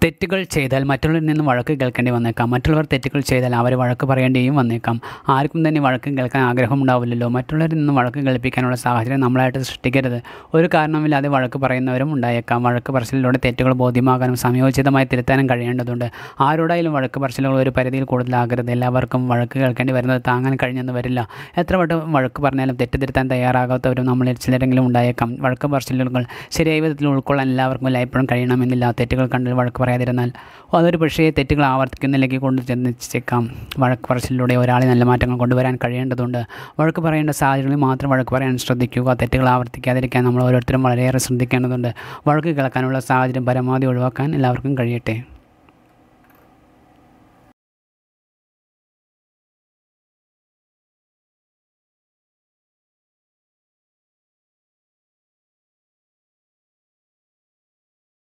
തെറ്റുകൾ ചെയ്താൽ മറ്റുള്ളവരിൽ നിന്ന് വഴക്ക് കേൾക്കേണ്ടി വന്നേക്കാം മറ്റുള്ളവർ തെറ്റുകൾ ചെയ്താൽ അവർ വഴക്ക് പറയേണ്ടിയും വന്നേക്കാം ആർക്കും തന്നെ വഴക്ക് കേൾക്കാൻ ആഗ്രഹമുണ്ടാവില്ലല്ലോ മറ്റുള്ളവരിൽ നിന്ന് വഴക്ക് കേൾപ്പിക്കാനുള്ള സാഹചര്യം നമ്മളായിട്ട് സൃഷ്ടിക്കരുത് ഒരു കാരണവുമില്ലാതെ വഴക്ക് പറയുന്നവരും ഉണ്ടായേക്കാം വഴക്ക് പറച്ചിലിലൂടെ തെറ്റുകൾ ബോധ്യമാകാനും സമയോചിതമായി തിരുത്താനും കഴിയേണ്ടതുണ്ട് ആരോടായാലും വഴക്ക് പറച്ചിലുകൾ ഒരു പരിധിയിൽ കൂടുതലാകരുത് എല്ലാവർക്കും വഴക്ക് കേൾക്കേണ്ടി വരുന്നത് താങ്ങാൻ കഴിഞ്ഞെന്ന് വരില്ല എത്ര വട്ടം വഴക്ക് പറഞ്ഞാലും തെറ്റ് തിരുത്താൻ തയ്യാറാകാത്തവരും നമ്മളിൽ ചിലരെങ്കിലും ഉണ്ടായേക്കാം വഴക്ക് പറച്ചിലുകൾ ശരിയായ വിധത്തിൽ ഉൾക്കൊള്ളാൻ എല്ലാവർക്കും എല്ലായ്പ്പോഴും കഴിയണമെന്നില്ല തെറ്റുകൾ കണ്ട് വഴക്ക് പറയാതിരുന്നാൽ അതൊരു പക്ഷേ തെറ്റുകൾ ആവർത്തിക്കുന്നില്ലെങ്കിൽ കൊണ്ട് ചെന്നേക്കാം വഴക്ക് പറച്ചിലൂടെ ഒരാളെ നല്ല മാറ്റങ്ങൾ കൊണ്ടുവരാൻ കഴിയേണ്ടതുണ്ട് വഴക്ക് പറയേണ്ട സാഹചര്യങ്ങളിൽ മാത്രം വഴക്ക് പറയാൻ ശ്രദ്ധിക്കുക തെറ്റുകൾ ആവർത്തിക്കാതിരിക്കാൻ നമ്മൾ ഓരോരുത്തരും വളരെയേറെ ശ്രദ്ധിക്കേണ്ടതുണ്ട് വഴക്ക് കേൾക്കാനുള്ള സാഹചര്യം പരമാവധി ഒഴിവാക്കാൻ എല്ലാവർക്കും കഴിയട്ടെ